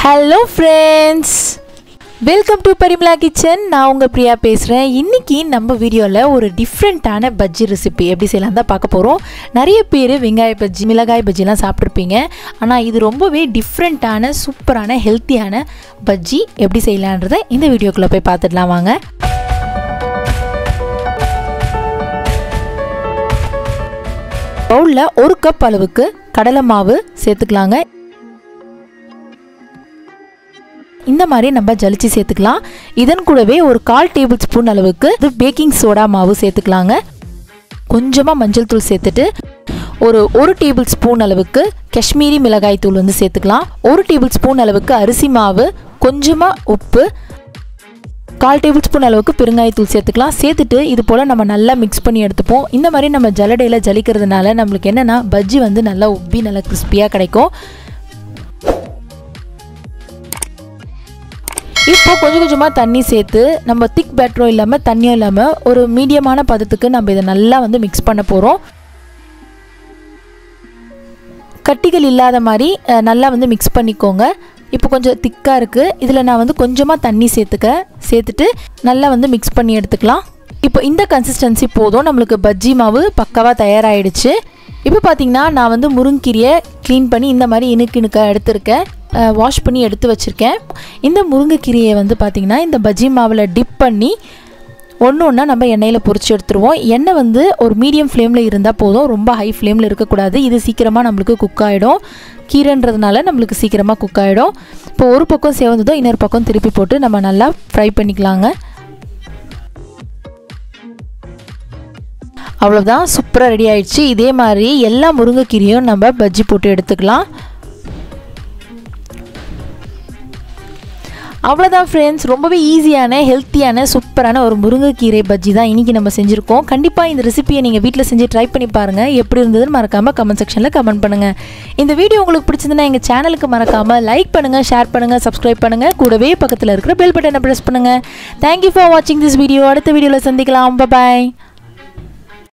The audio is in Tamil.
hello friends welcome to Parimala kitchen நான் உங்கள் பிரியா பேசுகிறேன் இன்றைக்கி நம்ம வீடியோவில் ஒரு டிஃப்ரெண்ட்டான பஜ்ஜி ரெசிபி எப்படி செய்யலாம் தான் பார்க்க போகிறோம் நிறைய பேர் வெங்காய பஜ்ஜி மிளகாய் பஜ்ஜிலாம் சாப்பிட்ருப்பீங்க ஆனால் இது ரொம்பவே டிஃப்ரெண்ட்டான சூப்பரான ஹெல்த்தியான பஜ்ஜி எப்படி செய்யலான்றதை இந்த வீடியோக்குள்ளே போய் பார்த்துடலாம் வாங்க பவுலில் ஒரு கப் அளவுக்கு கடலை மாவு சேர்த்துக்கலாங்க இந்த மாதிரி நம்ம ஜலிச்சு சேர்த்துக்கலாம் இதன் கூடவே ஒரு கால் டேபிள் ஸ்பூன் அளவுக்கு இது பேக்கிங் சோடா மாவு சேர்த்துக்கலாங்க கொஞ்சமாக மஞ்சள் தூள் சேர்த்துட்டு ஒரு ஒரு டேபிள் ஸ்பூன் அளவுக்கு காஷ்மீரி மிளகாய் தூள் வந்து சேர்த்துக்கலாம் ஒரு டேபிள் ஸ்பூன் அளவுக்கு அரிசி மாவு கொஞ்சமாக உப்பு கால் டேபிள் ஸ்பூன் அளவுக்கு பெருங்காயத்தூள் சேர்த்துக்கலாம் சேர்த்துட்டு இது போல் நம்ம நல்லா மிக்ஸ் பண்ணி எடுத்துப்போம் இந்த மாதிரி நம்ம ஜலடையில் ஜலிக்கிறதுனால நம்மளுக்கு என்னென்னா பஜ்ஜி வந்து நல்லா உப்பி நல்லா கிறிஸ்பியாக கிடைக்கும் இப்போ கொஞ்சம் கொஞ்சமாக தண்ணி சேர்த்து நம்ம திக் பேட்டரும் இல்லாமல் தண்ணியும் இல்லாமல் ஒரு மீடியமான பதத்துக்கு நம்ம இதை நல்லா வந்து மிக்ஸ் பண்ண போகிறோம் கட்டிகள் இல்லாத மாதிரி நல்லா வந்து மிக்ஸ் பண்ணிக்கோங்க இப்போ கொஞ்சம் திக்காக இருக்குது இதில் நான் வந்து கொஞ்சமாக தண்ணி சேர்த்துக்க சேர்த்துட்டு நல்லா வந்து மிக்ஸ் பண்ணி எடுத்துக்கலாம் இப்போ இந்த கன்சிஸ்டன்சி போதும் நம்மளுக்கு பஜ்ஜி மாவு பக்காவாக தயாராகிடுச்சு இப்போ பார்த்தீங்கன்னா நான் வந்து முருங்கீரையை க்ளீன் பண்ணி இந்த மாதிரி இணுக்கு இணுக்க எடுத்திருக்கேன் வாஷ் பண்ணி எடுத்து வச்சுருக்கேன் இந்த முருங்கைக்கீரையை வந்து பார்த்திங்கன்னா இந்த பஜ்ஜி மாவில் டிப் பண்ணி ஒன்று ஒன்றா நம்ம எண்ணெயில் பொரிச்சு எடுத்துருவோம் எண்ணெய் வந்து ஒரு மீடியம் ஃப்ளேமில் இருந்தால் போதும் ரொம்ப ஹை ஃப்ளேமில் இருக்கக்கூடாது இது சீக்கிரமாக நம்மளுக்கு குக் ஆகிடும் கீரைன்றதுனால நம்மளுக்கு சீக்கிரமாக குக் ஆகிடும் இப்போ ஒரு பக்கம் சேவந்ததும் இன்னொரு பக்கம் திருப்பி போட்டு நம்ம நல்லா ஃப்ரை பண்ணிக்கலாங்க அவ்வளோதான் சூப்பராக ரெடி ஆயிடுச்சு இதே மாதிரி எல்லா முருங்கைக்கீரையும் நம்ம பஜ்ஜி போட்டு எடுத்துக்கலாம் அவ்வளோதான் ஃப்ரெண்ட்ஸ் ரொம்பவே ஈஸியான ஹெல்த்தியான சூப்பரான ஒரு முருங்கைக்கீரை பஜ்ஜி தான் இன்றைக்கி நம்ம செஞ்சுருக்கோம் கண்டிப்பாக இந்த ரெசிபியை நீங்கள் வீட்டில் செஞ்சு ட்ரை பண்ணி பாருங்கள் எப்படி இருந்ததுன்னு மறக்காமல் கமெண்ட் செக்ஷனில் கமெண்ட் பண்ணுங்கள் இந்த வீடியோ உங்களுக்கு பிடிச்சிருந்தனா எங்கள் சேனலுக்கு மறக்காமல் லைக் பண்ணுங்கள் ஷேர் பண்ணுங்கள் சப்ஸ்கிரைப் பண்ணுங்கள் கூடவே பக்கத்தில் இருக்கிற பெல் பட்டனை ப்ரெஸ் பண்ணுங்கள் தேங்க்யூ ஃபார் வாட்சிங் திஸ் வீடியோ அடுத்த வீடியோவில் சந்திக்கலாம் பாய்